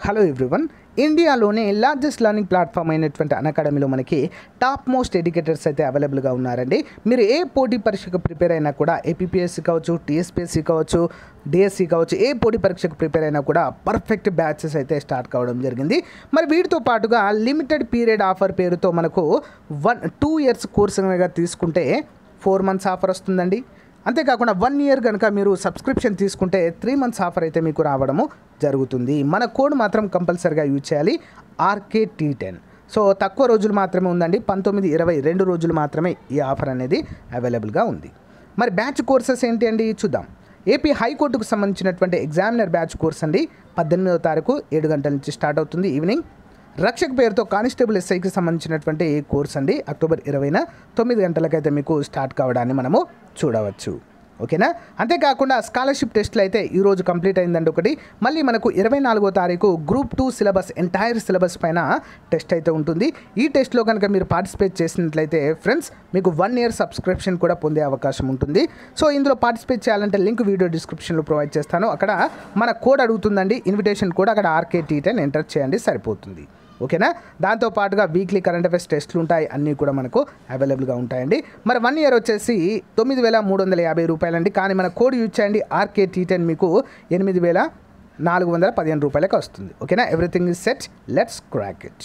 hello everyone ఇండియాలోనే largest learning platform అయినటువంటి అకాడమీలో మనకి టాప్ మోస్ట్ ఎడ్యుకేటర్స్ అయితే అవైలబుల్గా ఉన్నారండి మీరు ఏ పోటీ పరీక్షకు ప్రిపేర్ అయినా కూడా ఏపీఎస్సి కావచ్చు టీఎస్పీఎస్సి కావచ్చు డిఎస్సి కావచ్చు ఏ పోటీ పరీక్షకు ప్రిపేర్ అయినా కూడా పర్ఫెక్ట్ బ్యాచెస్ అయితే స్టార్ట్ కావడం జరిగింది మరి వీటితో పాటుగా లిమిటెడ్ పీరియడ్ ఆఫర్ పేరుతో మనకు వన్ టూ ఇయర్స్ కోర్స్ కనుక తీసుకుంటే ఫోర్ మంత్స్ ఆఫర్ వస్తుందండి అంతేకాకుండా వన్ ఇయర్ కనుక మీరు సబ్స్క్రిప్షన్ తీసుకుంటే త్రీ మంత్స్ ఆఫర్ అయితే మీకు రావడము జరుగుతుంది మన కోడ్ మాత్రం కంపల్సరిగా యూజ్ చేయాలి ఆర్కే టీ టెన్ సో తక్కువ రోజులు మాత్రమే ఉందండి పంతొమ్మిది ఇరవై రెండు రోజులు మాత్రమే ఈ ఆఫర్ అనేది అవైలబుల్గా ఉంది మరి బ్యాచ్ కోర్సెస్ ఏంటి అండి చూద్దాం ఏపీ హైకోర్టుకు సంబంధించినటువంటి ఎగ్జామినర్ బ్యాచ్ కోర్స్ అండి పద్దెనిమిదవ తారీఖు ఏడు గంటల నుంచి స్టార్ట్ అవుతుంది ఈవినింగ్ రక్షక్ పేరుతో కానిస్టేబుల్ ఎస్ఐకి సంబంధించినటువంటి కోర్స్ అండి అక్టోబర్ ఇరవైన తొమ్మిది గంటలకైతే మీకు స్టార్ట్ కావడాన్ని మనము చూడవచ్చు ఓకేనా అంతేకాకుండా స్కాలర్షిప్ టెస్ట్లు అయితే ఈరోజు కంప్లీట్ అయిందండి ఒకటి మళ్ళీ మనకు ఇరవై నాలుగో తారీఖు group two syllabus entire syllabus పైన టెస్ట్ అయితే ఉంటుంది ఈ టెస్ట్లో కనుక మీరు పార్టిసిపేట్ చేసినట్లయితే ఫ్రెండ్స్ మీకు వన్ ఇయర్ సబ్స్క్రిప్షన్ కూడా పొందే అవకాశం ఉంటుంది సో ఇందులో పార్టిసిపేట్ చేయాలంటే లింక్ వీడియో డిస్క్రిప్షన్లో ప్రొవైడ్ చేస్తాను అక్కడ మన కోడ్ అడుగుతుందండి ఇన్విటేషన్ కోడ్ అక్కడ ఆర్కే టీ టెన్ ఎంటర్ చేయండి సరిపోతుంది ఓకేనా దాంతో పాటుగా వీక్లీ కరెంట్ అఫైర్స్ టెస్ట్లు ఉంటాయి అన్నీ కూడా మనకు అవైలబుల్గా ఉంటాయండి మరి వన్ ఇయర్ వచ్చేసి తొమ్మిది వేల మూడు వందల యాభై రూపాయలండి కానీ మన కోడ్ యూజ్ చేయండి ఆర్కే టీ టెన్ మీకు ఎనిమిది వేల నాలుగు వందల పదిహేను రూపాయలకు వస్తుంది ఓకేనా everything is set let's crack it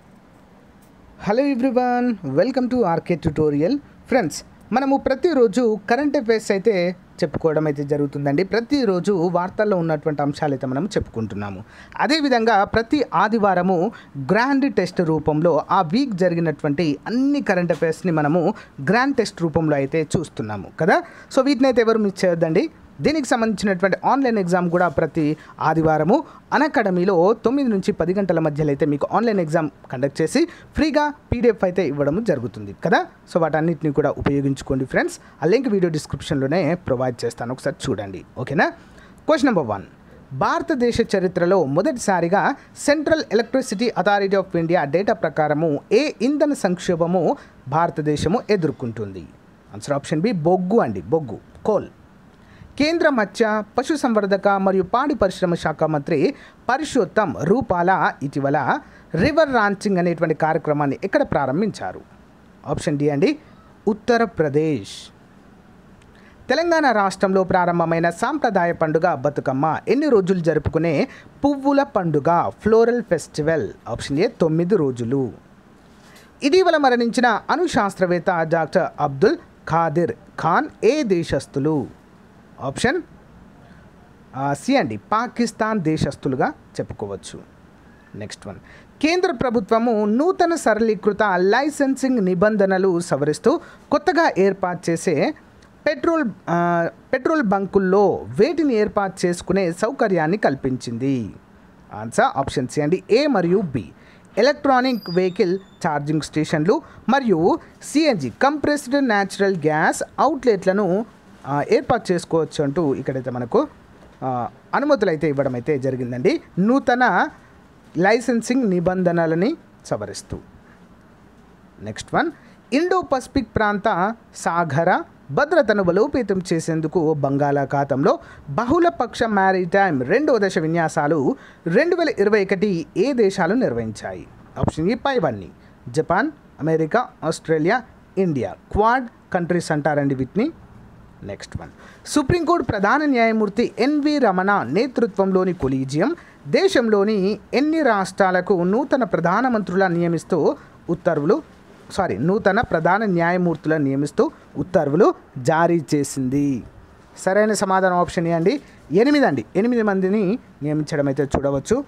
hello everyone welcome to R K tutorial friends మనము ప్రతిరోజు కరెంట్ అఫైర్స్ అయితే చెప్పుకోవడం అయితే జరుగుతుందండి ప్రతిరోజు వార్తల్లో ఉన్నటువంటి అంశాలు అయితే మనం చెప్పుకుంటున్నాము అదేవిధంగా ప్రతి ఆదివారము గ్రాండ్ టెస్ట్ రూపంలో ఆ వీక్ జరిగినటువంటి అన్ని కరెంట్ అఫైర్స్ని మనము గ్రాండ్ టెస్ట్ రూపంలో అయితే చూస్తున్నాము కదా సో వీటిని అయితే ఎవరు మిస్ చేయొద్దండి దీనికి సంబంధించినటువంటి ఆన్లైన్ ఎగ్జామ్ కూడా ప్రతి ఆదివారము అకాడమీలో తొమ్మిది నుంచి పది గంటల మధ్యలో అయితే మీకు ఆన్లైన్ ఎగ్జామ్ కండక్ట్ చేసి ఫ్రీగా పీడిఎఫ్ అయితే ఇవ్వడం జరుగుతుంది కదా సో వాటన్నిటిని కూడా ఉపయోగించుకోండి ఫ్రెండ్స్ ఆ లింక్ వీడియో డిస్క్రిప్షన్లోనే ప్రొవైడ్ చేస్తాను ఒకసారి చూడండి ఓకేనా క్వశ్చన్ నెంబర్ వన్ భారతదేశ చరిత్రలో మొదటిసారిగా central electricity authority of India data ప్రకారము ఏ ఇంధన సంక్షోభము భారతదేశము ఎదుర్కొంటుంది ఆన్సర్ ఆప్షన్ బి బొగ్గు అండి బొగ్గు కోల్ కేంద్ర మత్స్య పశుసంవర్ధక మరియు పాడి పరిశ్రమ శాఖ మంత్రి పరిషోత్తం రూపాల ఇటీవల రివర్ రాంచింగ్ అనేటువంటి కార్యక్రమాన్ని ఎక్కడ ప్రారంభించారు ఆప్షన్ డి అండి ఉత్తరప్రదేశ్ తెలంగాణ రాష్ట్రంలో ప్రారంభమైన సాంప్రదాయ పండుగ బతుకమ్మ ఎన్ని రోజులు జరుపుకునే పువ్వుల పండుగ ఫ్లోరల్ ఫెస్టివల్ ఆప్షన్ ఏ తొమ్మిది రోజులు ఇటీవల మరణించిన అణు శాస్త్రవేత్త డాక్టర్ అబ్దుల్ ఖాదిర్ ఖాన్ ఏ దేశస్థులు ఆప్షన్ సి అండి పాకిస్తాన్ దేశస్థులుగా చెప్పుకోవచ్చు నెక్స్ట్ వన్ కేంద్ర ప్రభుత్వము నూతన సరళీకృత లైసెన్సింగ్ నిబంధనలు సవరిస్తూ కొత్తగా ఏర్పాటు చేసే పెట్రోల్ ఆ, పెట్రోల్ బంకుల్లో వేటిని ఏర్పాటు చేసుకునే సౌకర్యాన్ని కల్పించింది ఆన్సర్ ఆప్షన్ సి అండి ఏ మరియు బి ఎలక్ట్రానిక్ వెహికల్ ఛార్జింగ్ స్టేషన్లు మరియు సిఎన్జి కంప్రెస్డ్ న్యాచురల్ గ్యాస్ అవుట్లెట్లను ఆ, ఏర్పాటు చేసుకోవచ్చు అంటూ ఇక్కడైతే మనకు ఆ, అనుమతులు అయితే ఇవ్వడం అయితే జరిగిందండి నూతన లైసెన్సింగ్ నిబంధనలని సవరిస్తూ నెక్స్ట్ వన్ ఇండో పసిఫిక్ ప్రాంత సాగర భద్రతను బలోపేతం చేసేందుకు బంగాళాఖాతంలో బహుళపక్ష మ్యారిటైమ్ రెండవ దశ విన్యాసాలు రెండు వేల ఇరవై ఒకటి ఏ దేశాలు నిర్వహించాయి ఆప్షన్ ఏ పైవన్నీ Japan America Australia India quad countries అంటారండి వీటిని నెక్స్ట్ వన్ సుప్రీంకోర్టు ప్రధాన న్యాయమూర్తి ఎన్వి రమణ నేతృత్వంలోని కొలీజియం దేశంలోని ఎన్ని రాష్ట్రాలకు నూతన ప్రధానమంత్రుల నియమిస్తూ ఉత్తర్వులు సారీ నూతన ప్రధాన న్యాయమూర్తులను నియమిస్తూ ఉత్తర్వులు జారీ చేసింది సరైన సమాధానం ఆప్షన్ ఏ అండి ఎనిమిది అండి ఎనిమిది మందిని నియమించడం అయితే చూడవచ్చు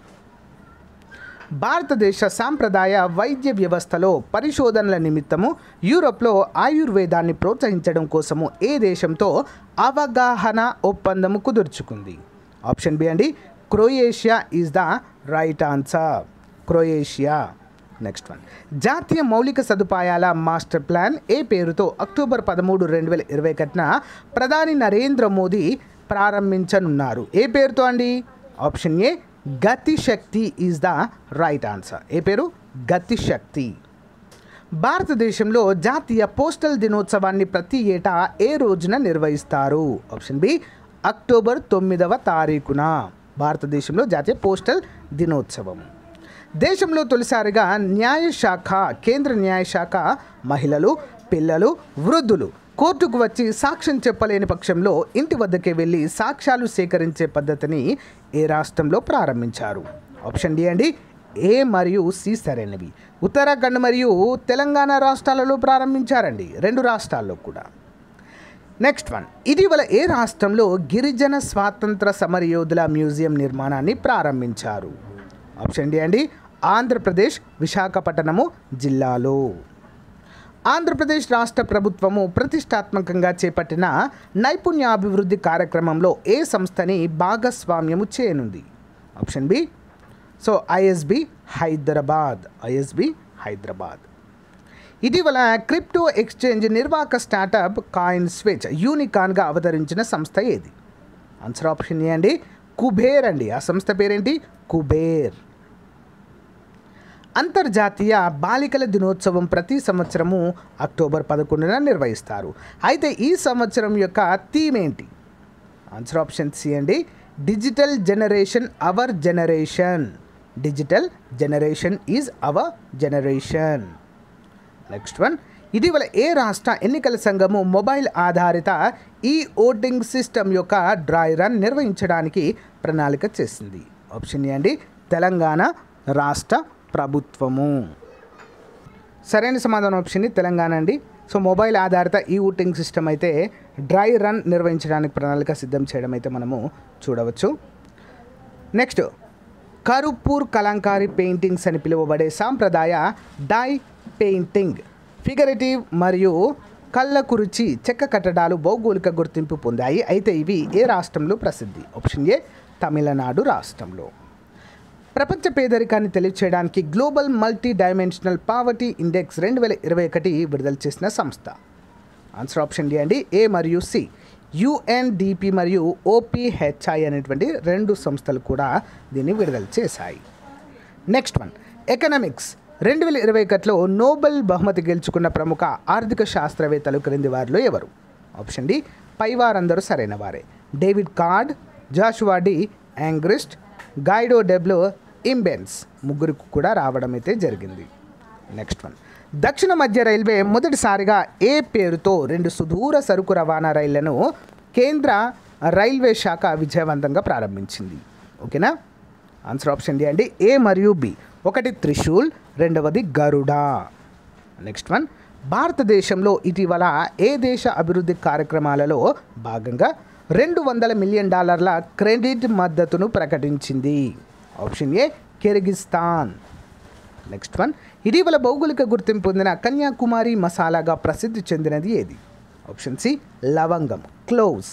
భారతదేశ సాంప్రదాయ వైద్య వ్యవస్థలో పరిశోధనల నిమిత్తము యూరోప్లో ఆయుర్వేదాన్ని ప్రోత్సహించడం కోసము ఏ దేశంతో అవగాహన ఒప్పందము కుదుర్చుకుంది ఆప్షన్ బి అండి Croatia is the right answer Croatia next one జాతీయ మౌలిక సదుపాయాల మాస్టర్ ప్లాన్ ఏ పేరుతో అక్టోబర్ పదమూడు రెండు వేల ఇరవై ఒకటిన ప్రధాని నరేంద్ర మోదీ ప్రారంభించనున్నారు ఏ పేరుతో అండి option A Gati Shakti is the right answer ఏ పేరు గతి శక్తి భారతదేశంలో జాతీయ పోస్టల్ దినోత్సవాన్ని ప్రతి ఏటా ఏ రోజున నిర్వహిస్తారు ఆప్షన్ బి అక్టోబర్ తొమ్మిదవ తారీఖున భారతదేశంలో జాతీయ పోస్టల్ దినోత్సవం దేశంలో తొలిసారిగా న్యాయశాఖ కేంద్ర న్యాయశాఖ మహిళలు పిల్లలు వృద్ధులు కోర్టుకు వచ్చి సాక్ష్యం చెప్పలేని పక్షంలో ఇంటి వద్దకే వెళ్ళి సాక్ష్యాలు సేకరించే పద్ధతిని ఏ రాష్ట్రంలో ప్రారంభించారు ఆప్షన్ డి అండి ఏ మరియు సి సరైనవి ఉత్తరాఖండ్ మరియు తెలంగాణ రాష్ట్రాలలో ప్రారంభించారండి రెండు రాష్ట్రాల్లో కూడా నెక్స్ట్ వన్ ఇటీవల ఏ రాష్ట్రంలో గిరిజన స్వాతంత్ర సమరయోధుల మ్యూజియం నిర్మాణాన్ని ప్రారంభించారు ఆప్షన్ డి అండి ఆంధ్రప్రదేశ్ విశాఖపట్నము జిల్లాలో ఆంధ్రప్రదేశ్ రాష్ట్ర ప్రభుత్వము ప్రతిష్టాత్మకంగా చేపట్టిన నైపుణ్యాభివృద్ధి కార్యక్రమంలో ఏ సంస్థని భాగస్వామ్యము చేయనుంది option B so ISB Hyderabad ISB Hyderabad ఇటీవల క్రిప్టో ఎక్స్చేంజ్ నిర్వాహక స్టార్టప్ కాయిన్ స్విచ్ యూనికాన్గా అవతరించిన సంస్థ ఏది ఆన్సర్ ఆప్షన్ ఏ అండి కుబేర్ అండి ఆ సంస్థ పేరేంటి కుబేర్ అంతర్జాతీయ బాలికల దినోత్సవం ప్రతి సంవత్సరము అక్టోబర్ పదకొండున నిర్వహిస్తారు అయితే ఈ సంవత్సరం యొక్క థీమ్ ఏంటి ఆన్సర్ ఆప్షన్ సి అండి digital generation our generation digital generation is our generation next one ఇటీవల ఏ రాష్ట్ర ఎన్నికల సంఘము మొబైల్ ఆధారిత ఈ ఓటింగ్ సిస్టమ్ యొక్క డ్రై రన్ నిర్వహించడానికి ప్రణాళిక చేసింది ఆప్షన్ ఏ అండి తెలంగాణ రాష్ట్ర ప్రభుత్వము సరైన సమాధానం ఆప్షన్ ని తెలంగాణ అండి సో మొబైల్ ఆధారిత ఈ ఓటింగ్ సిస్టమ్ అయితే డ్రై రన్ నిర్వహించడానికి ప్రణాళిక సిద్ధం చేయడం అయితే మనము చూడవచ్చు నెక్స్ట్ కరుపూర్ కలంకారీ పెయింటింగ్స్ అని పిలువబడే సాంప్రదాయ డై పెయింటింగ్ ఫిగరేటివ్ మరియు కళ్ళకురుచి చెక్క కట్టడాలు భౌగోళిక గుర్తింపు పొందాయి అయితే ఇవి ఏ రాష్ట్రంలో ప్రసిద్ధి ఆప్షన్ ఏ తమిళనాడు రాష్ట్రంలో ప్రపంచ పేదరికాన్ని తెలియచేయడానికి global multi dimensional poverty index రెండు వేల ఇరవై ఒకటి విడుదల చేసిన సంస్థ ఆన్సర్ ఆప్షన్ డి అండి ఏ మరియు సి యుఎన్డిపి మరియు ఓపీహెచ్ఐ అనేటువంటి రెండు సంస్థలు కూడా దీన్ని విడుదల చేశాయి నెక్స్ట్ వన్ ఎకనామిక్స్ రెండు వేల ఇరవై ఒకటిలో నోబెల్ బహుమతి గెలుచుకున్న ప్రముఖ ఆర్థిక శాస్త్రవేత్తలు క్రింది వారిలో ఎవరు ఆప్షన్ డి పై వారందరూ సరైన వారే David Card Joshua D Angrist Guido W Imbens ముగ్గురికి కూడా రావడం అయితే జరిగింది నెక్స్ట్ వన్ దక్షిణ మధ్య రైల్వే మొదటిసారిగా ఏ పేరుతో రెండు సుదూర సరుకు రవాణా రైళ్లను కేంద్ర రైల్వే శాఖ విజయవంతంగా ప్రారంభించింది ఓకేనా ఆన్సర్ ఆప్షన్ డి అండి ఏ మరియు బి ఒకటి త్రిశూల్ రెండవది గరుడ నెక్స్ట్ వన్ భారతదేశంలో ఇటీవల ఏ దేశ అభివృద్ధి కార్యక్రమాలలో భాగంగా రెండు వందల మిలియన్ డాలర్ల క్రెడిట్ మద్దతును ప్రకటించింది option A Kyrgyzstan next one ఇటీవల భౌగోళిక గుర్తింపు పొందిన కన్యాకుమారి మసాలాగా ప్రసిద్ధి చెందినది ఏది ఆప్షన్ సి లవంగం cloves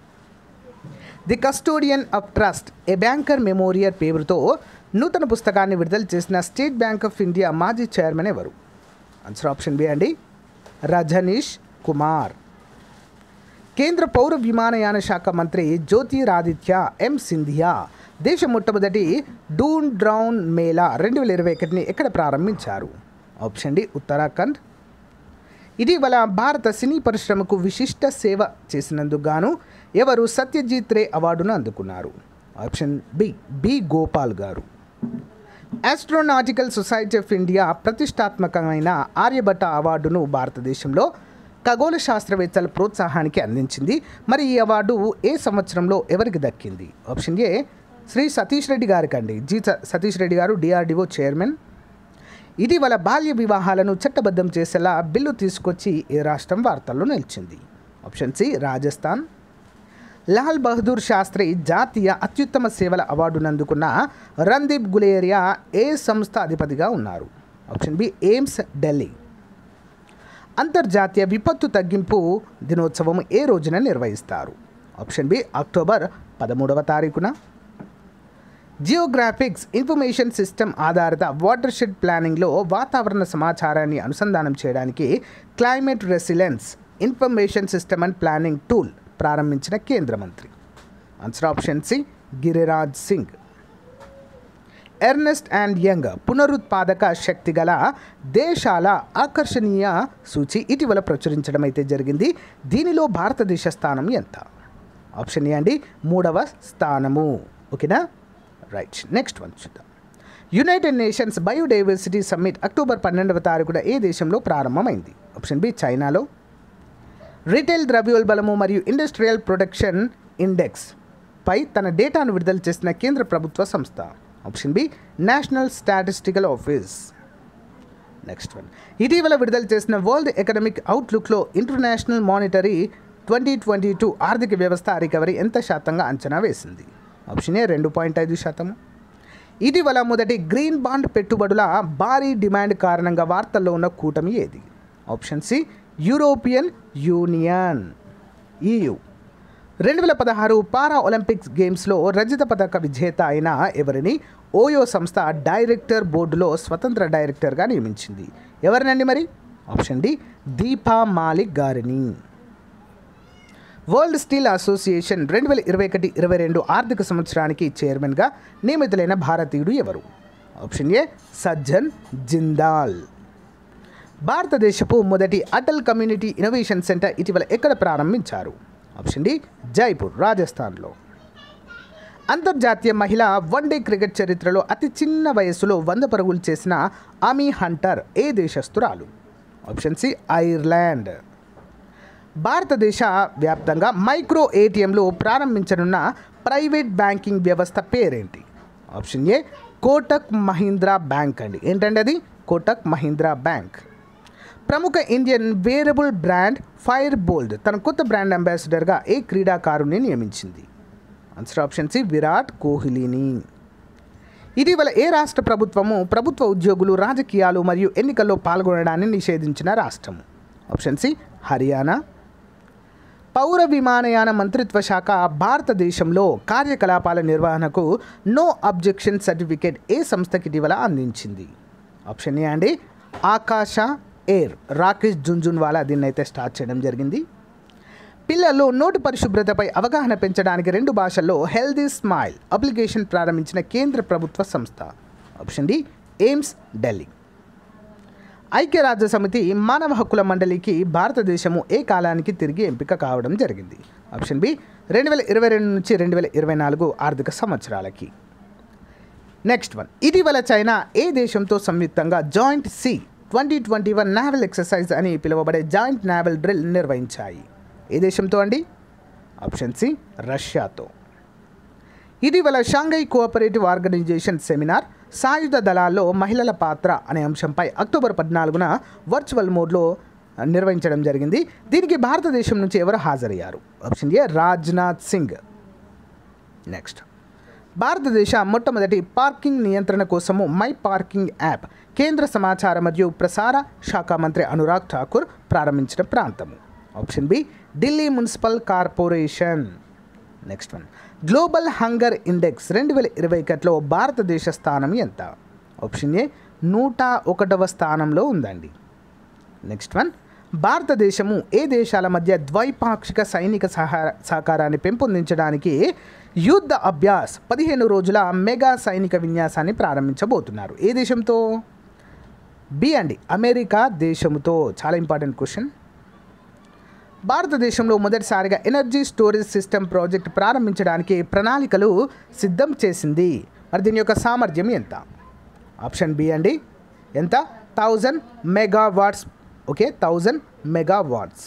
the custodian of trust a banker memorial పేరుతో నూతన పుస్తకాన్ని విడుదల చేసిన స్టేట్ బ్యాంక్ ఆఫ్ ఇండియా మాజీ చైర్మన్ ఎవరు ఆన్సర్ ఆప్షన్ బి అండి రజనీష్ కుమార్ కేంద్ర పౌర విమానయాన శాఖ మంత్రి జ్యోతిరాదిత్య ఎం సింధియా దేశ మొట్టమొదటి డూన్ డ్రౌన్ మేళా రెండు వేల ఇరవై ఒకటిని ఎక్కడ ప్రారంభించారు ఆప్షన్ డి ఉత్తరాఖండ్ ఇటీవల భారత సినీ పరిశ్రమకు విశిష్ట సేవ చేసినందుకు గాను ఎవరు సత్యజిత్ రే అవార్డును అందుకున్నారు ఆప్షన్ బి బి గోపాల్ గారు ఆస్ట్రోనాటికల్ సొసైటీ ఆఫ్ ఇండియా ప్రతిష్టాత్మకమైన ఆర్యభట్ట అవార్డును భారతదేశంలో ఖగోళ శాస్త్రవేత్తల ప్రోత్సాహానికి అందించింది మరి ఈ అవార్డు ఏ సంవత్సరంలో ఎవరికి దక్కింది ఆప్షన్ ఏ శ్రీ సతీష్ రెడ్డి గారికి అండి జి స- సతీష్ రెడ్డి గారు డిఆర్డిఓ చైర్మన్ ఇటీవల బాల్య వివాహాలను చట్టబద్ధం చేసేలా బిల్లు తీసుకొచ్చి ఏ రాష్ట్రం వార్తల్లో నిలిచింది ఆప్షన్ సి రాజస్థాన్ లాల్ బహదూర్ శాస్త్రి జాతీయ అత్యుత్తమ సేవల అవార్డును అందుకున్న రందీప్ గులేరియా ఏ సంస్థ అధిపతిగా ఉన్నారు ఆప్షన్ బి ఎయిమ్స్ ఢిల్లీ అంతర్జాతీయ విపత్తు తగ్గింపు దినోత్సవం ఏ రోజున నిర్వహిస్తారు ఆప్షన్ బి అక్టోబర్ పదమూడవ తారీఖున జియోగ్రాఫిక్స్ ఇన్ఫర్మేషన్ సిస్టమ్ ఆధారిత వాటర్ షెడ్ ప్లానింగ్లో వాతావరణ సమాచారాన్ని అనుసంధానం చేయడానికి climate resilience information system and planning tool ప్రారంభించిన కేంద్ర మంత్రి answer option C Giriraj Singh Ernest and Young పునరుత్పాదక శక్తి గల దేశాల ఆకర్షణీయ సూచి ఇటీవల ప్రచురించడం అయితే జరిగింది దీనిలో భారతదేశ స్థానం ఎంత ఆప్షన్ ఏ అండి మూడవ స్థానము ఓకేనా రైట్ నెక్స్ట్ వన్ చూద్దాం United Nations biodiversity summit October పన్నెండవ తారీఖున ఏ దేశంలో ప్రారంభమైంది ఆప్షన్ బి చైనాలో రీటైల్ ద్రవ్యోల్బలము మరియు ఇండస్ట్రియల్ ప్రొడక్షన్ ఇండెక్స్ పై తన డేటాను విడుదల చేసిన కేంద్ర ప్రభుత్వ సంస్థ option B national statistical office next one ఇటీవల విడుదల చేసిన వరల్డ్ ఎకనామిక్ అవుట్లుక్లో international monetary twenty twenty two ఆర్థిక వ్యవస్థ రికవరీ ఎంత శాతంగా అంచనా వేసింది ఆప్షన్ ఏ రెండు పాయింట్ ఐదు శాతము ఇటీవల మొదటి గ్రీన్ బాండ్ పెట్టుబడుల భారీ డిమాండ్ కారణంగా వార్తల్లో ఉన్న కూటమి ఏది option C European Union EU రెండు వేల పదహారు పారా ఒలింపిక్స్ గేమ్స్లో రజత పథక విజేత అయిన ఎవరిని ఓయో సంస్థ డైరెక్టర్ బోర్డులో స్వతంత్ర డైరెక్టర్గా నియమించింది ఎవరినండి మరి ఆప్షన్ డి దీపా మాలిక్ గారిని వరల్డ్ స్టీల్ అసోసియేషన్ రెండు వేల ఇరవై ఒకటి ఇరవై రెండు ఆర్థిక సంవత్సరానికి చైర్మన్గా నియమితులైన భారతీయుడు ఎవరు ఆప్షన్ ఏ సజ్జన్ జిందాల్ భారతదేశపు మొదటి అటల్ కమ్యూనిటీ ఇన్నోవేషన్ సెంటర్ ఇటీవల ఎక్కడ ప్రారంభించారు ఆప్షన్ డి జైపూర్ రాజస్థాన్లో అంతర్జాతీయ మహిళా వన్డే క్రికెట్ చరిత్రలో అతి చిన్న వయస్సులో వంద పరుగులు చేసిన అమీ హంటర్ ఏ దేశస్తురాలు ఆప్షన్ సి ఐర్లాండ్ భారతదేశ వ్యాప్తంగా మైక్రో ఏటీఎంలు ప్రారంభించనున్న ప్రైవేట్ బ్యాంకింగ్ వ్యవస్థ పేరేంటి option A Kotak Mahindra bank అండి ఏంటండి అది కోటక్ మహీంద్రా బ్యాంక్ ప్రముఖ Indian wearable brand Fire Boltt తన కొత్త బ్రాండ్ అంబాసిడర్గా ఏ క్రీడాకారుని నియమించింది ఆన్సర్ ఆప్షన్ సి విరాట్ కోహ్లీని ఇటీవల ఏ రాష్ట్ర ప్రభుత్వము ప్రభుత్వ ఉద్యోగులు రాజకీయాలు మరియు ఎన్నికల్లో పాల్గొనడాన్ని నిషేధించిన రాష్ట్రం ఆప్షన్ సి హర్యానా పౌర విమానయాన మంత్రిత్వ శాఖ భారతదేశంలో కార్యకలాపాల నిర్వహణకు నో అబ్జెక్షన్ సర్టిఫికేట్ ఏ సంస్థకి ఇటీవల అందించింది ఆప్షన్ ఏ అండి ఆకాశ ఎయిర్ రాకేష్ జుంజున్వాలా దీన్ని అయితే స్టార్ట్ చేయడం జరిగింది పిల్లల్లో నోటి పరిశుభ్రతపై అవగాహన పెంచడానికి రెండు భాషల్లో హెల్దీ స్మైల్ అప్లికేషన్ ప్రారంభించిన కేంద్ర ప్రభుత్వ సంస్థ ఆప్షన్ డి ఎయిమ్స్ ఢిల్లీ ఐక్యరాజ్య సమితి మానవ హక్కుల మండలికి భారతదేశము ఏ కాలానికి తిరిగి ఎంపిక కావడం జరిగింది ఆప్షన్ బి రెండు వేల ఇరవై రెండు నుంచి రెండు వేల ఇరవై నాలుగు ఆర్థిక సంవత్సరాలకి నెక్స్ట్ వన్ ఇటీవల చైనా ఏ దేశంతో సంయుక్తంగా joint sea twenty twenty one naval exercise అని పిలువబడే జాయింట్ నావల్ డ్రిల్ నిర్వహించాయి ఏ దేశంతో అండి ఆప్షన్ సి రష్యాతో ఇటీవల షాంఘై కోఆపరేటివ్ ఆర్గనైజేషన్ సెమినార్ సాయుధ దళాల్లో మహిళల పాత్ర అనే అంశంపై అక్టోబర్ పద్నాలుగున వర్చువల్ మోడ్లో నిర్వహించడం జరిగింది దీనికి భారతదేశం నుంచి ఎవరు హాజరయ్యారు option A Rajnath Singh next భారతదేశ మొట్టమొదటి పార్కింగ్ నియంత్రణ కోసము మై పార్కింగ్ యాప్ కేంద్ర సమాచార మరియు ప్రసార శాఖ మంత్రి అనురాగ్ ఠాకూర్ ప్రారంభించిన ప్రాంతము option B Delhi municipal corporation next one global hunger index రెండు వేల ఇరవై ఒకటిలో భారతదేశ స్థానం ఎంత ఆప్షన్ ఏ నూట ఒకటవ స్థానంలో ఉందండి నెక్స్ట్ వన్ భారతదేశము ఏ దేశాల మధ్య ద్వైపాక్షిక సైనిక సహా సహకారాన్ని పెంపొందించడానికి యుద్ధ అభ్యాస్ పదిహేను రోజుల మెగా సైనిక విన్యాసాన్ని ప్రారంభించబోతున్నారు ఏ దేశంతో బి అండి అమెరికా దేశంతో చాలా ఇంపార్టెంట్ క్వశ్చన్ భారతదేశంలో మొదటిసారిగా ఎనర్జీ స్టోరేజ్ సిస్టమ్ ప్రాజెక్ట్ ప్రారంభించడానికి ప్రణాళికలు సిద్ధం చేసింది మరి దీని యొక్క సామర్థ్యం ఎంత ఆప్షన్ బి అండి ఎంత thousand megawatts okay thousand megawatts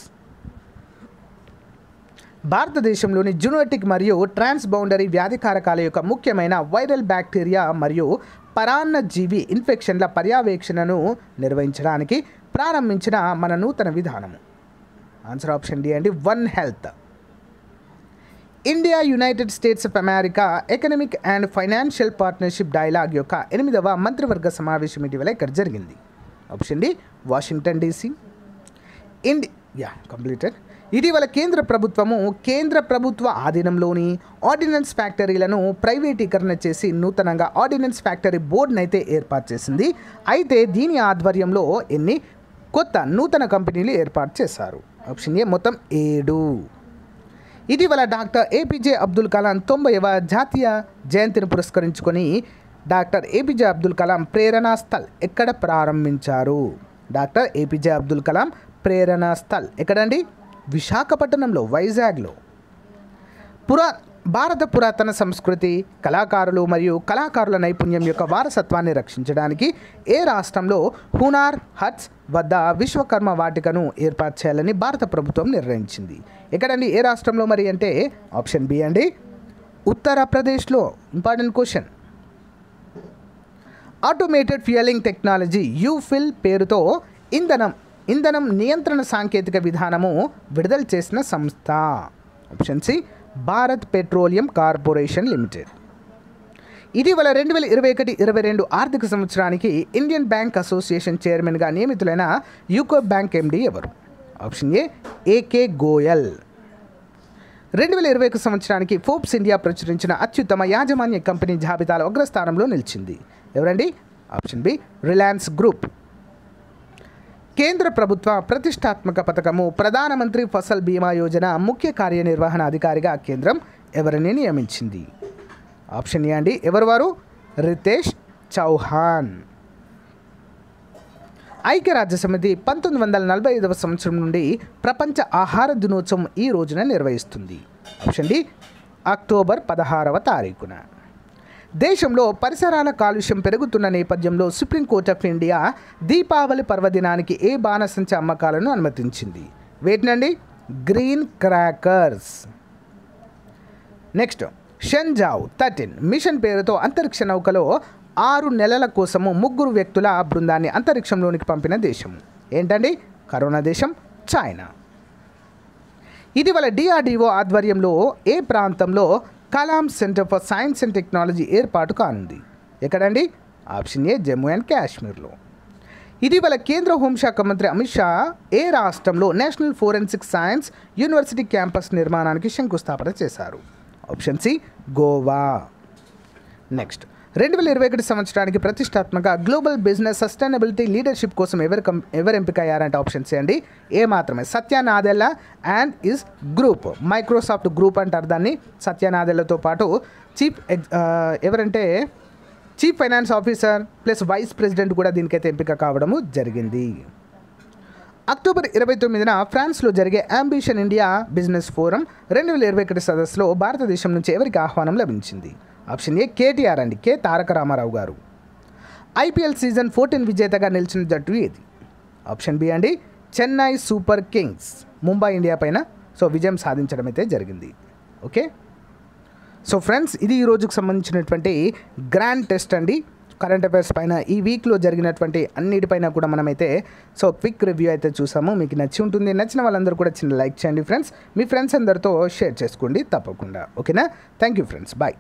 భారతదేశంలోని జునోటిక్ మరియు ట్రాన్స్ బౌండరీ వ్యాధికారకాల యొక్క ముఖ్యమైన వైరల్ బ్యాక్టీరియా మరియు పరాన్నజీవి ఇన్ఫెక్షన్ల పర్యవేక్షణను నిర్వహించడానికి ప్రారంభించిన మన నూతన విధానము ఆన్సర్ ఆప్షన్ డి అండి one health India United States of America economic and financial partnership dialogue యొక్క ఎనిమిదవ మంత్రివర్గ సమావేశం ఇటీవల ఇక్కడ జరిగింది option D Washington DC India completed ఇటీవల కేంద్ర ప్రభుత్వము కేంద్ర ప్రభుత్వ ఆధీనంలోని ఆర్డినెన్స్ ఫ్యాక్టరీలను ప్రైవేటీకరణ చేసి నూతనంగా ఆర్డినెన్స్ ఫ్యాక్టరీ బోర్డును అయితే ఏర్పాటు చేసింది అయితే దీని ఆధ్వర్యంలో ఎన్ని కొత్త నూతన కంపెనీలు ఏర్పాటు చేశారు ఆప్షన్ ఏ మొత్తం ఏడు ఇటీవల డాక్టర్ ఏపీజే అబ్దుల్ కలాం తొంభైవ జాతీయ జయంతిని పురస్కరించుకొని డాక్టర్ ఏపీజే అబ్దుల్ కలాం ప్రేరణా స్థల్ ఎక్కడ ప్రారంభించారు డాక్టర్ ఏపీజే అబ్దుల్ కలాం ప్రేరణా స్థల్ ఎక్కడండి విశాఖపట్నంలో వైజాగ్లో పురా భారత పురాతన సంస్కృతి కళాకారులు మరియు కళాకారుల నైపుణ్యం యొక్క వారసత్వాన్ని రక్షించడానికి ఏ రాష్ట్రంలో హునార్ హట్స్ వద్ద విశ్వకర్మ వాటికను ఏర్పాటు చేయాలని భారత ప్రభుత్వం నిర్ణయించింది ఎక్కడండి ఏ రాష్ట్రంలో మరి అంటే ఆప్షన్ బి అండి ఉత్తరప్రదేశ్లో important question automated fuelling technology UFill పేరుతో ఇంధనం ఇంధనం నియంత్రణ సాంకేతిక విధానము విడుదల చేసిన సంస్థ option C Bharat petroleum corporation limited ఇటీవల రెండు వేల ఇరవై ఒకటి ఇరవై రెండు ఆర్థిక సంవత్సరానికి ఇండియన్ బ్యాంక్ అసోసియేషన్ చైర్మన్గా నియమితులైన యూకో బ్యాంక్ ఎండి ఎవరు ఆప్షన్ ఏ ఏకే గోయల్ రెండు వేల ఇరవై ఒక సంవత్సరానికి ఫోర్బ్స్ ఇండియా ప్రచురించిన అత్యుత్తమ యాజమాన్య కంపెనీ జాబితాలో అగ్రస్థానంలో నిలిచింది ఎవరండి ఆప్షన్ బి రిలయన్స్ గ్రూప్ కేంద్ర ప్రభుత్వ ప్రతిష్టాత్మక పథకము ప్రధానమంత్రి ఫసల్ బీమా యోజన ముఖ్య కార్యనిర్వహణ అధికారిగా కేంద్రం ఎవరిని నియమించింది ఆప్షన్ ఏ అండి ఎవరు వారు రితేష్ చౌహాన్ ఐక్యరాజ్య సమితి పంతొమ్మిది వందల నలభై ఐదవ సంవత్సరం నుండి ప్రపంచ ఆహార దినోత్సవం ఈ రోజున నిర్వహిస్తుంది ఆప్షన్ డి అక్టోబర్ పదహారవ తారీఖున దేశంలో పరిసరాల కాలుష్యం పెరుగుతున్న నేపథ్యంలో సుప్రీంకోర్టు ఆఫ్ ఇండియా దీపావళి పర్వదినానికి ఏ బాణసంచ అమ్మకాలను అనుమతించింది వేటినండి green crackers next Shenzhou thirteen mission పేరుతో అంతరిక్ష నౌకలో ఆరు నెలల కోసము ముగ్గురు వ్యక్తుల బృందాన్ని అంతరిక్షంలోనికి పంపిన దేశం ఏంటండి కరోనా దేశం చైనా ఇటీవల డిఆర్డిఓ ఆధ్వర్యంలో ఏ ప్రాంతంలో Kalam centre for science and technology ఏర్పాటు కానుంది ఎక్కడండి ఆప్షన్ ఏ జమ్మూ అండ్ కాశ్మీర్లో ఇటీవల కేంద్ర హోంశాఖ మంత్రి అమిత్ షా ఏ రాష్ట్రంలో national forensic science university campus నిర్మాణానికి శంకుస్థాపన చేశారు ఆప్షన్ సి గోవా నెక్స్ట్ రెండు వేల ఇరవై ఒకటి సంవత్సరానికి ప్రతిష్టాత్మక గ్లోబల్ బిజినెస్ సస్టైనబిలిటీ లీడర్షిప్ కోసం ఎవరు కం ఎవరు ఎంపిక అయ్యారంటే ఆప్షన్స్ అండి ఏ మాత్రమే Satya Nadella and is group Microsoft group అంటారు దాన్ని సత్య నాదెల్లతో పాటు చీఫ్ ఎగ్ ఎవరంటే chief finance officer plus vice president కూడా దీనికైతే ఎంపిక కావడము జరిగింది అక్టోబర్ ఇరవై తొమ్మిదిన ఫ్రాన్స్లో జరిగే అంబిషన్ ఇండియా బిజినెస్ ఫోరం రెండు వేల ఇరవై ఒకటి సదస్సులో భారతదేశం నుంచి ఎవరికి ఆహ్వానం లభించింది ఆప్షన్ ఏ కేటీఆర్ అండి కె తారక రామారావు గారు ఐపీఎల్ సీజన్ ఫోర్టీన్ విజేతగా నిలిచిన జట్టు ఏది ఆప్షన్ బి అండి Chennai super kings Mumbai India పైన సో విజయం సాధించడం అయితే జరిగింది ఓకే సో ఫ్రెండ్స్ ఇది ఈ రోజుకు సంబంధించినటువంటి గ్రాండ్ టెస్ట్ అండి కరెంట్ అఫైర్స్ పైన ఈ వీక్లో జరిగినటువంటి అన్నిటిపైన కూడా మనమైతే సో క్విక్ రివ్యూ అయితే చూసాము మీకు నచ్చి ఉంటుంది నచ్చిన వాళ్ళందరూ కూడా చిన్న లైక్ చేయండి ఫ్రెండ్స్ మీ ఫ్రెండ్స్ అందరితో షేర్ చేసుకోండి తప్పకుండా ఓకేనా thank you friends bye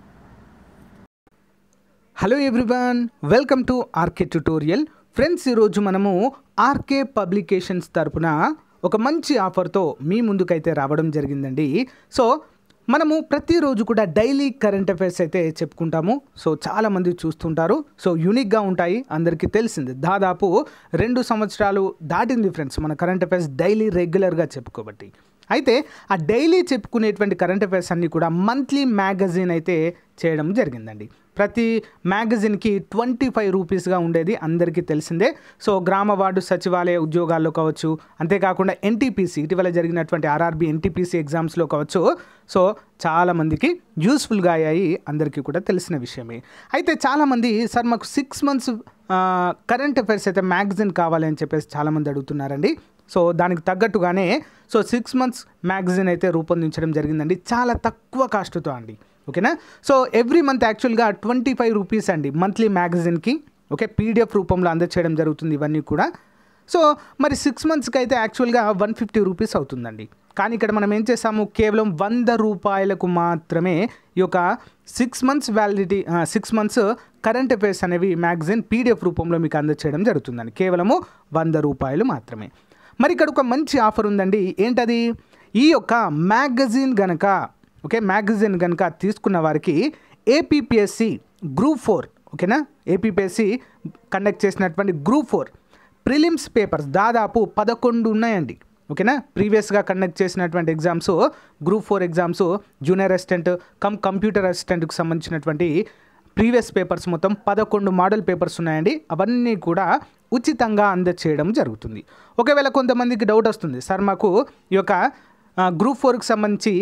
hello everyone welcome to R K tutorial friends ఈరోజు మనము ఆర్కే పబ్లికేషన్స్ తరపున ఒక మంచి ఆఫర్తో మీ ముందుకైతే రావడం జరిగిందండి సో మనము ప్రతిరోజు కూడా డైలీ కరెంట్ అఫైర్స్ అయితే చెప్పుకుంటాము సో చాలామంది చూస్తుంటారు సో యూనిక్గా ఉంటాయి అందరికీ తెలిసింది దాదాపు రెండు సంవత్సరాలు దాటింది ఫ్రెండ్స్ మన కరెంట్ అఫైర్స్ డైలీ రెగ్యులర్గా చెప్పుకోబట్టి అయితే ఆ డైలీ చెప్పుకునేటువంటి కరెంట్ అఫైర్స్ అన్నీ కూడా మంత్లీ మ్యాగజైన్ అయితే చేయడం జరిగిందండి ప్రతి మ్యాగజిన్కి ట్వంటీ ఫైవ్ రూపీస్గా ఉండేది అందరికీ తెలిసిందే సో గ్రామ వార్డు సచివాలయ ఉద్యోగాల్లో కావచ్చు అంతేకాకుండా ఎన్టీపీసీ ఇటీవల జరిగినటువంటి ఆర్ఆర్బి ఎన్టీపీసీ ఎగ్జామ్స్లో కావచ్చు సో చాలామందికి యూస్ఫుల్గా అయ్యాయి అందరికీ కూడా తెలిసిన విషయమే అయితే చాలామంది సార్ మాకు సిక్స్ మంత్స్ కరెంట్ అఫైర్స్ అయితే మ్యాగజిన్ కావాలి అని చెప్పేసి చాలామంది అడుగుతున్నారండి సో దానికి తగ్గట్టుగానే సో సిక్స్ మంత్స్ మ్యాగజిన్ అయితే రూపొందించడం జరిగిందండి చాలా తక్కువ కాస్ట్తో అండి ఓకేనా సో ఎవ్రీ మంత్ యాక్చువల్గా ట్వంటీ ఫైవ్ రూపీస్ అండి మంత్లీ మ్యాగజిన్కి ఓకే పీడిఎఫ్ రూపంలో అందచేయడం జరుగుతుంది ఇవన్నీ కూడా సో మరి సిక్స్ మంత్స్కి అయితే యాక్చువల్గా వన్ ఫిఫ్టీ రూపీస్ అవుతుందండి కానీ ఇక్కడ మనం ఏం చేసాము కేవలం వంద రూపాయలకు మాత్రమే ఈ యొక్క six months validity six months current affairs అనేవి మ్యాగజైన్ పీడిఎఫ్ రూపంలో మీకు అందచేయడం జరుగుతుందండి కేవలము వంద రూపాయలు మాత్రమే మరి ఇక్కడ ఒక మంచి ఆఫర్ ఉందండి ఏంటది ఈ యొక్క మ్యాగజైన్ గనక ఓకే మ్యాగజైన్ కనుక తీసుకున్న వారికి ఏపీపీఎస్సి గ్రూప్ ఫోర్ ఓకేనా ఏపీపీఎస్సి కండక్ట్ చేసినటువంటి గ్రూప్ ఫోర్ ప్రిలిమ్స్ పేపర్స్ దాదాపు పదకొండు ఉన్నాయండి ఓకేనా ప్రీవియస్గా కండక్ట్ చేసినటువంటి exams group four exams junior assistant cum computer అసిస్టెంట్కి సంబంధించినటువంటి ప్రీవియస్ పేపర్స్ మొత్తం పదకొండు మోడల్ పేపర్స్ ఉన్నాయండి అవన్నీ కూడా ఉచితంగా అందచేయడం జరుగుతుంది ఒకవేళ కొంతమందికి డౌట్ వస్తుంది సార్ మాకు ఈ యొక్క గ్రూప్ ఫోర్కి సంబంధించి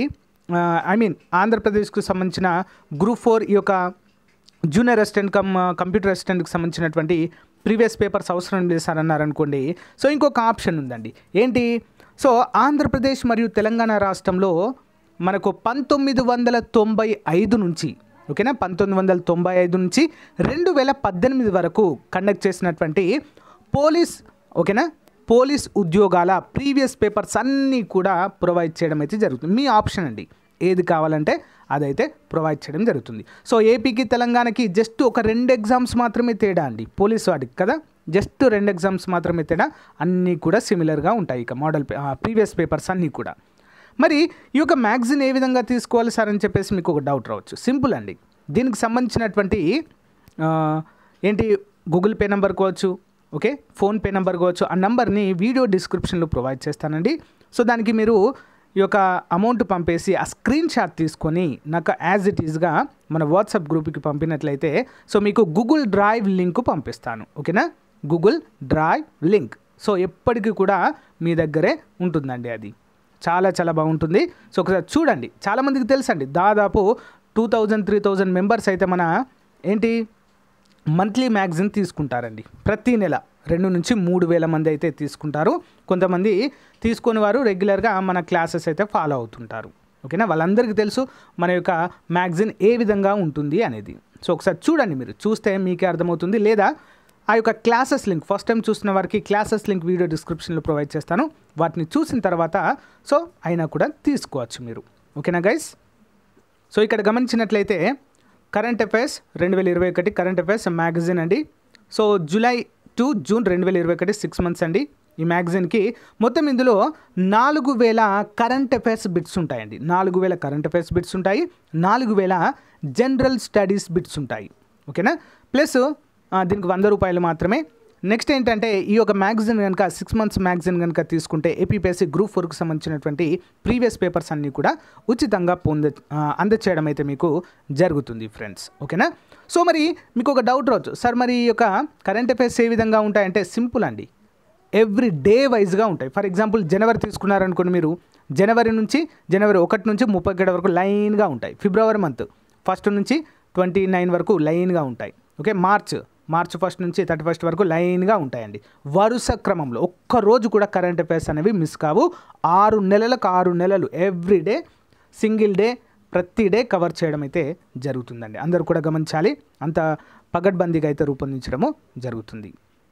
ఐ మీన్ ఆంధ్రప్రదేశ్కు సంబంధించిన గ్రూప్ ఫోర్ ఈ యొక్క జూనియర్ అసిస్టెంట్ కమ్ కంప్యూటర్ అసిస్టెంట్కి సంబంధించినటువంటి ప్రీవియస్ పేపర్స్ అవసరం లేదు సార్ అన్నారనుకోండి సో ఇంకొక ఆప్షన్ ఉందండి ఏంటి సో ఆంధ్రప్రదేశ్ మరియు తెలంగాణ రాష్ట్రంలో మనకు పంతొమ్మిది వందల తొంభై ఐదు నుంచి ఓకేనా పంతొమ్మిది వందల తొంభై ఐదు నుంచి రెండు వేల పద్దెనిమిది వరకు కండక్ట్ చేసినటువంటి పోలీస్ ఓకేనా పోలీస్ ఉద్యోగాల ప్రీవియస్ పేపర్స్ అన్నీ కూడా ప్రొవైడ్ చేయడం అయితే జరుగుతుంది మీ ఆప్షన్ అండి ఏది కావాలంటే అదైతే ప్రొవైడ్ చేయడం జరుగుతుంది సో ఏపీకి తెలంగాణకి జస్ట్ ఒక రెండు ఎగ్జామ్స్ మాత్రమే తేడా అండి పోలీస్ వాటికి కదా జస్ట్ రెండు ఎగ్జామ్స్ మాత్రమే తేడా అన్నీ కూడా సిమిలర్గా ఉంటాయి ఇక మోడల్ ప్రీవియస్ పేపర్స్ అన్నీ కూడా మరి ఈ యొక్క మ్యాగజిన్ ఏ విధంగా తీసుకోవాలి సార్ అని చెప్పేసి మీకు ఒక డౌట్ రావచ్చు సింపుల్ అండి దీనికి సంబంధించినటువంటి ఆ, ఏంటి గూగుల్ పే నెంబర్ కావచ్చు ఓకే ఫోన్పే నెంబర్ కావచ్చు ఆ నెంబర్ని వీడియో డిస్క్రిప్షన్లో ప్రొవైడ్ చేస్తానండి సో దానికి మీరు ఈ యొక్క అమౌంట్ పంపేసి ఆ స్క్రీన్ షాట్ తీసుకొని నాకు యాజ్ ఇట్ ఈస్గా మన వాట్సాప్ గ్రూప్కి పంపినట్లయితే సో మీకు గూగుల్ డ్రైవ్ లింక్ పంపిస్తాను ఓకేనా గూగుల్ డ్రైవ్ లింక్ సో ఎప్పటికీ కూడా మీ దగ్గరే ఉంటుందండి అది చాలా చాలా బాగుంటుంది సో ఒకసారి చూడండి చాలామందికి తెలుసండి దాదాపు two thousand three thousand members అయితే మన ఏంటి మంత్లీ మ్యాగజిన్ తీసుకుంటారండి ప్రతి నెల రెండు నుంచి మూడు వేల మంది అయితే తీసుకుంటారు కొంతమంది తీసుకుని వారు రెగ్యులర్గా మన క్లాసెస్ అయితే ఫాలో అవుతుంటారు ఓకేనా వాళ్ళందరికీ తెలుసు మన యొక్క మ్యాగజిన్ ఏ విధంగా ఉంటుంది అనేది సో ఒకసారి చూడండి మీరు చూస్తే మీకే అర్థమవుతుంది లేదా ఆ యొక్క క్లాసెస్ లింక్ ఫస్ట్ టైం చూసిన వారికి క్లాసెస్ లింక్ వీడియో డిస్క్రిప్షన్లో ప్రొవైడ్ చేస్తాను వాటిని చూసిన తర్వాత సో అయినా కూడా తీసుకోవచ్చు మీరు ఓకేనా గైస్ సో ఇక్కడ గమనించినట్లయితే కరెంట్ అఫైర్స్ రెండు వేల ఇరవై ఒకటి కరెంట్ అఫైర్స్ మ్యాగజైన్ అండి సో జూలై టు జూన్ రెండు వేల ఇరవై ఒకటి సిక్స్ మంత్స్ అండి ఈ మ్యాగజైన్కి మొత్తం ఇందులో నాలుగు వేల కరెంట్ అఫైర్స్ బిట్స్ ఉంటాయండి నాలుగు వేల కరెంట్ అఫైర్స్ బిట్స్ ఉంటాయి నాలుగు వేల జనరల్ స్టడీస్ బిట్స్ ఉంటాయి ఓకేనా ప్లస్ ఆ, దీనికి వంద రూపాయలు మాత్రమే నెక్స్ట్ ఏంటంటే ఈ యొక్క మ్యాగజైన్ కనుక సిక్స్ మంత్స్ మ్యాగజైన్ కనుక తీసుకుంటే ఏపీపీఎస్సీ గ్రూప్ ఫోర్కి సంబంధించినటువంటి ప్రీవియస్ పేపర్స్ అన్నీ కూడా ఉచితంగా పొంద ఆ, అందచేయడం అయితే మీకు జరుగుతుంది ఫ్రెండ్స్ ఓకేనా సో మరి మీకు ఒక డౌట్ రావచ్చు సార్ మరి ఈ యొక్క కరెంట్ అఫైర్స్ ఏ విధంగా ఉంటాయంటే సింపుల్ అండి ఎవ్రీ డే వైజ్గా ఉంటాయి ఫర్ ఎగ్జాంపుల్ జనవరి తీసుకున్నారనుకోండి మీరు జనవరి నుంచి జనవరి ఒకటి నుంచి ముప్పై ఒకటి వరకు లైన్గా ఉంటాయి ఫిబ్రవరి మంత్ ఫస్ట్ నుంచి ట్వంటీ నైన్ వరకు లైన్గా ఉంటాయి ఓకే మార్చ్ మార్చ్ ఫస్ట్ నుంచి థర్టీ ఫస్ట్ వరకు లైన్గా ఉంటాయండి వరుస క్రమంలో ఒక్క రోజు కూడా కరెంట్ అఫైర్స్ అనేవి మిస్ కావు ఆరు నెలలకు ఆరు నెలలు ఎవ్రీ డే సింగిల్ డే ప్రతి డే కవర్ చేయడం అయితే జరుగుతుందండి అందరూ కూడా గమనించాలి అంత పగడ్బందీగా అయితే రూపొందించడము జరుగుతుంది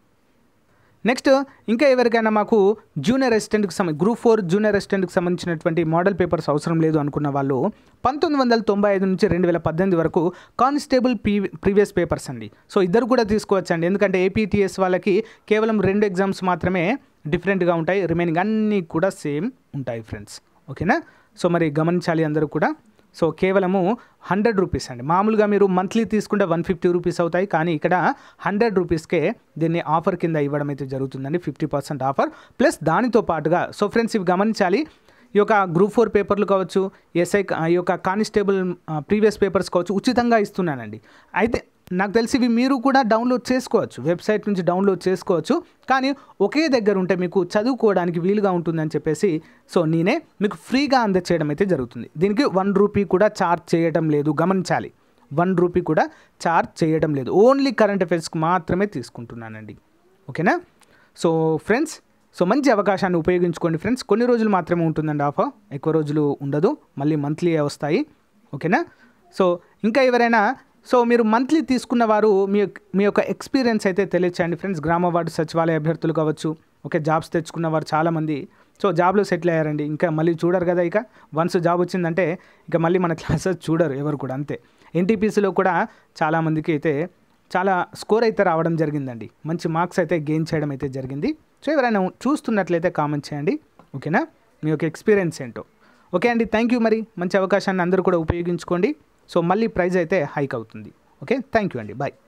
నెక్స్ట్ ఇంకా ఎవరికైనా మాకు జూనియర్ అసిస్టెంట్కి సంబంధించి గ్రూప్ ఫోర్ జూనియర్ అసిస్టెంట్కి సంబంధించినటువంటి మోడల్ పేపర్స్ అవసరం లేదు అనుకున్న వాళ్ళు పంతొమ్మిది వందల తొంభై ఐదు నుంచి రెండు వేల పద్దెనిమిది వరకు కానిస్టేబుల్ పీ ప్రీవియస్ పేపర్స్ అండి సో ఇద్దరు కూడా తీసుకోవచ్చండి ఎందుకంటే ఏపీటీఎస్ వాళ్ళకి కేవలం రెండు ఎగ్జామ్స్ మాత్రమే డిఫరెంట్గా ఉంటాయి రిమైనింగ్ అన్నీ కూడా సేమ్ ఉంటాయి ఫ్రెండ్స్ ఓకేనా సో మరి గమనించాలి అందరూ కూడా సో కేవలము హండ్రెడ్ రూపీస్ అండి మామూలుగా మీరు మంత్లీ తీసుకుంటే వన్ ఫిఫ్టీ రూపీస్ అవుతాయి కానీ ఇక్కడ హండ్రెడ్ రూపీస్కే దీన్ని ఆఫర్ కింద ఇవ్వడం అయితే జరుగుతుందండి ఫిఫ్టీ పర్సెంట్ ఆఫర్ ప్లస్ దానితో పాటుగా సో ఫ్రెండ్స్ ఇవి గమనించాలి ఈ యొక్క గ్రూప్ ఫోర్ పేపర్లు కావచ్చు ఎస్ఐ ఈ యొక్క కానిస్టేబుల్ ప్రీవియస్ పేపర్స్ కావచ్చు ఉచితంగా ఇస్తున్నానండి అయితే నాకు తెలిసి ఇవి మీరు కూడా డౌన్లోడ్ చేసుకోవచ్చు వెబ్సైట్ నుంచి డౌన్లోడ్ చేసుకోవచ్చు కానీ ఒకే దగ్గర ఉంటే మీకు చదువుకోవడానికి వీలుగా ఉంటుందని చెప్పేసి సో నేనే మీకు ఫ్రీగా అందచేయడం అయితే జరుగుతుంది దీనికి వన్ రూపీ కూడా ఛార్జ్ చేయడం లేదు గమనించాలి వన్ రూపీ కూడా ఛార్జ్ చేయడం లేదు ఓన్లీ కరెంట్ అఫైర్స్కి మాత్రమే తీసుకుంటున్నానండి ఓకేనా సో ఫ్రెండ్స్ సో మంచి అవకాశాన్ని ఉపయోగించుకోండి ఫ్రెండ్స్ కొన్ని రోజులు మాత్రమే ఉంటుందండి ఆఫర్ ఎక్కువ రోజులు ఉండదు మళ్ళీ మంత్లీ వస్తాయి ఓకేనా సో ఇంకా ఎవరైనా సో మీరు మంత్లీ తీసుకున్న వారు మీ యొక్క- మీ యొక్క ఎక్స్పీరియన్స్ అయితే తెలియచేయండి ఫ్రెండ్స్ గ్రామ వార్డు సచివాలయ అభ్యర్థులు కావచ్చు ఓకే జాబ్స్ తెచ్చుకున్న వారు చాలామంది సో జాబ్లో సెటిల్ అయ్యారండి ఇంకా మళ్ళీ చూడరు కదా ఇక వన్స్ జాబ్ వచ్చిందంటే ఇక మళ్ళీ మన క్లాసెస్ చూడరు ఎవరు కూడా అంతే ఎన్టీపీసీలో కూడా చాలామందికి అయితే చాలా స్కోర్ అయితే రావడం జరిగిందండి మంచి మార్క్స్ అయితే గెయిన్ చేయడం అయితే జరిగింది సో ఎవరైనా చూస్తున్నట్లయితే కామెంట్ చేయండి ఓకేనా మీ యొక్క ఎక్స్పీరియన్స్ ఏంటో ఓకే అండి థ్యాంక్ యూ మరి మంచి అవకాశాన్ని అందరూ కూడా ఉపయోగించుకోండి సో మళ్ళీ ప్రైజ్ అయితే హైక్ అవుతుంది ఓకే థ్యాంక్ యూ అండి బాయ్